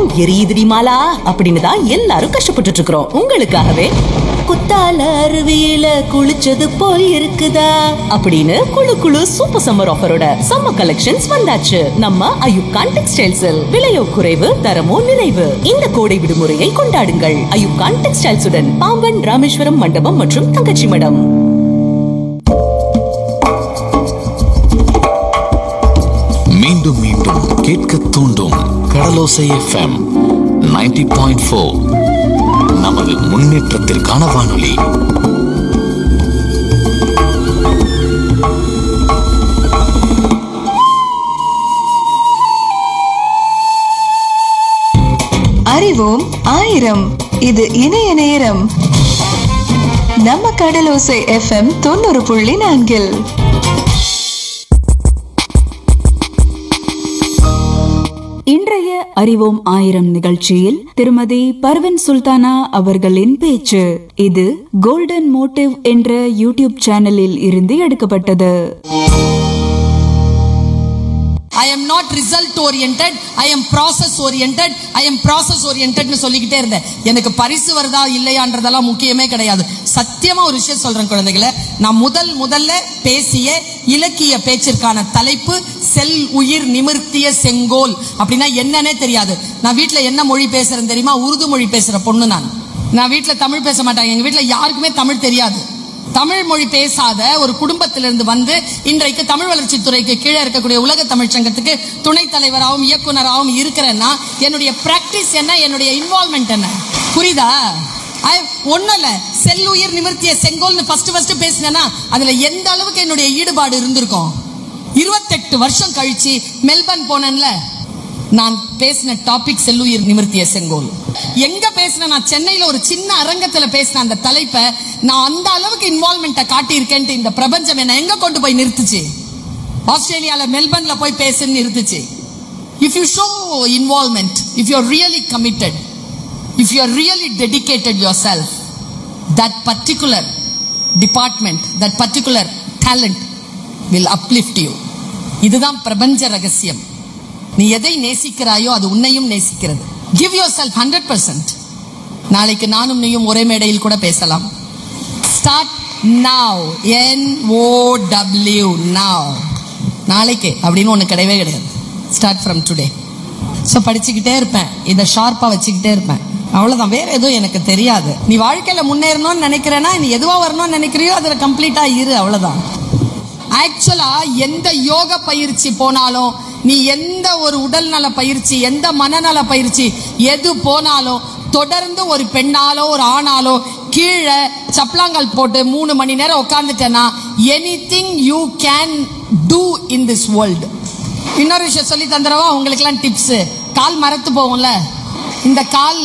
எரியுதுடி மாலா அப்படின்னு தான் எல்லாரும் கஷ்டப்பட்டுட்டு இருக்கிறோம் உங்களுக்காகவே குத்தால அருவியில குளிச்சது போல் இருக்குதா அப்படின்னு குளு குளு சூப்பர் சம்மர் ஆஃபரோட சம்மர் கலெக்ஷன்ஸ் வந்தாச்சு நம்ம அயுப்கான் டெக்ஸ்டைல்ஸில் விலையோ குறைவு தரமோ நிறைவு இந்த கோடை விடுமுறையை கொண்டாடுங்கள் அயுப்கான் டெக்ஸ்டைல்ஸுடன் பாம்பன் ராமேஸ்வரம் மண்டபம் மற்றும் தங்கச்சி மடம் மீண்டும் மீண்டும் கேட்க தூண்டும் கடலோசை எஃப்எம் 90.4 பாயிண்ட் ஃபோர் நமது முன்னேற்றத்திற்கான வானொலி அறிவோம் ஆயிரம் இது இணைய நேரம் நம்ம கடலோசை எஃப்எம் தொண்ணூறு புள்ளி நான்கில் இன்றைய அறிவோம் ஆயிரம் நிகழ்ச்சியில் திருமதி பர்வின் சுல்தானா அவர்களின் பேச்சு இது கோல்டன் மோட்டிவ் என்ற யூடியூப் சேனலில் இருந்து எடுக்கப்பட்டது I am not result oriented I am process oriented I am process ஓரியன்ட்னு சொல்லிக்கிட்டே இருந்தேன் எனக்கு பரிசு வருதா இல்லையான்றதெல்லாம் முக்கியமே கிடையாது சத்தியமா ஒரு விஷயம் சொல்றேன் குழந்தைகளை நான் முதல் முதல்ல பேசிய இலக்கிய பேச்சிற்கான தலைப்பு செல் உயிர் நிமிர்த்திய செங்கோல் அப்படின்னா என்னன்னே தெரியாது நான் வீட்டில் என்ன மொழி பேசுறேன்னு தெரியுமா உருது மொழி பேசுற பொண்ணு நான் நான் வீட்டில் தமிழ் பேச மாட்டாங்க எங்க வீட்டில் யாருக்குமே தமிழ் தெரியாது தமிழ் மொழி பேசாத ஒரு குடும்பத்திலிருந்து வந்து இன்றைக்கு தமிழ் வளர்ச்சித் துறைக்கு கீழே இருக்கக்கூடிய உலக தமிழ்ச் சங்கத்துக்கு துணைத் தலைவராகவும் இயக்குனராகவும் இருக்கிறேன்னா என்னுடைய பிராக்டிஸ் என்ன என்னுடைய இன்வால்மெண்ட் என்ன புரியுதா ஒன்றும் இல்லை செல்லுயிர் நிமிர்த்திய செங்கோல்னு ஃபர்ஸ்ட் ஃபர்ஸ்ட் பேசினேன்னா அதுல எந்த அளவுக்கு என்னுடைய ஈடுபாடு இருந்திருக்கும் இருபத்தெட்டு வருஷம் கழிச்சு மெல்பர்ன் போனேன்ல நான் பேசின டாபிக் செல்லுயிர் நிமிர்த்திய செங்கோல் எங்க பேசின நான் சென்னையில ஒரு சின்ன அரங்கத்துல பேசின அந்த தலைப்பை நான் அந்த அளவுக்கு இன்வால்மெண்ட்டை காட்டியிருக்கேன்ட்டு இந்த பிரபஞ்சம் என்ன எங்க கொண்டு போய் நிறுத்துச்சு ஆஸ்திரேலியால மெல்பர்ன்ல போய் பேசுன்னு நிறுத்துச்சு if you show involvement if you really committed if you really dedicated yourself that particular department that particular talent will uplift you இதுதான் பிரபஞ்ச ரகசியம் நீ எதை நேசிக்கிறாயோ அது உன்னையும் நேசிக்கிறது give yourself hundred percent நாளைக்கு நானும் நீயும் ஒரே மேடையில் கூட பேசலாம் ஸ்டார்ட் நாவ் என் ஓ டபிள்யூ நாவ் நாளைக்கு அப்படின்னு ஒன்று கிடையவே கிடையாது ஸ்டார்ட் ஃப்ரம் டுடே ஸோ படிச்சுக்கிட்டே இருப்பேன் இதை ஷார்ப்பாக வச்சுக்கிட்டே இருப்பேன் அவ்வளோதான் வேற எதுவும் எனக்கு தெரியாது நீ வாழ்க்கையில் முன்னேறணும்னு நினைக்கிறேன்னா நீ எதுவாக வரணும்னு நினைக்கிறியோ அதில் கம்ப்ளீட்டாக இரு அவ்வளோதான் ஆக்சுவலா எந்த யோக பயிற்சி போனாலும் நீ எந்த ஒரு உடல் நல பயிற்சி எந்த மனநல பயிற்சி எது போனாலும் தொடர்ந்து ஒரு பெண்ணாலோ ஒரு ஆணாலோ கீழே சப்ளாங்கால் போட்டு மூணு மணி நேரம் உட்காந்துட்டேன்னா anything you can do in this world இன்னொரு விஷயம் சொல்லி தந்துடவா உங்களுக்குலாம் டிப்ஸ் கால் மரத்து போகும்ல இந்த கால்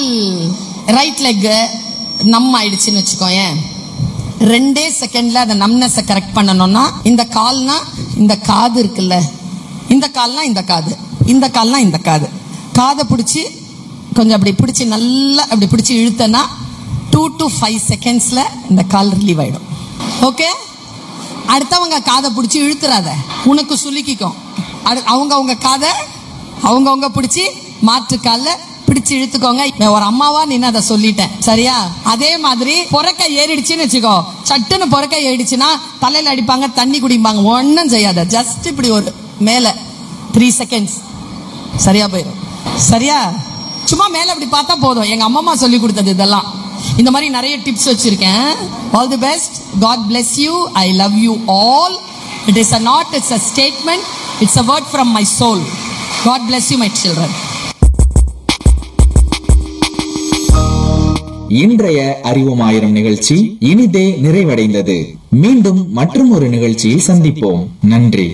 ரைட் லெக் நம் ஆயிடுச்சுன்னு வச்சுக்கோயேன் ரெண்டே செகண்ட்ல அந்த நம்னஸை கரெக்ட் பண்ணணும்னா இந்த கால்னா இந்த காது இருக்குல்ல இந்த கால்னா இந்த காது இந்த கால்னா இந்த காது காதை பிடிச்சி கொஞ்சம் அப்படி பிடிச்சி நல்லா அப்படி பிடிச்சி இழுத்தனா டூ டு ஃபைவ் செகண்ட்ஸ்ல இந்த கால் ரிலீவ் ஆயிடும் ஓகே அடுத்தவங்க காதை பிடிச்சி இழுத்துறாத உனக்கு சுலுக்கிக்கும் அடு அவங்க அவங்க காதை அவங்க அவங்க பிடிச்சி மாற்று கால்ல பிடிச்சு இழுத்துக்கோங்க நான் ஒரு அம்மாவா நின்று அதை சொல்லிட்டேன் சரியா அதே மாதிரி பொறக்க ஏறிடுச்சுன்னு வச்சுக்கோ சட்டுன்னு பொறக்க ஏறிடுச்சுன்னா தலையில அடிப்பாங்க தண்ணி குடிப்பாங்க ஒன்றும் செய்யாத ஜஸ்ட் இப்படி ஒரு மேல த்ரீ செகண்ட்ஸ் சரியா போயிடும் சரியா சும்மா மேல இப்படி பார்த்தா போதும் எங்க அம்மா சொல்லி கொடுத்தது இதெல்லாம் இந்த மாதிரி நிறைய டிப்ஸ் வச்சிருக்கேன் all the best God bless you I love you all it is a not it's a statement it's a word from my soul God bless you my children இன்றைய அறிவோம் ஆயிரம் நிகழ்ச்சி இனிதே நிறைவடைந்தது மீண்டும் மற்றும் ஒரு நிகழ்ச்சியில் சந்திப்போம் நன்றி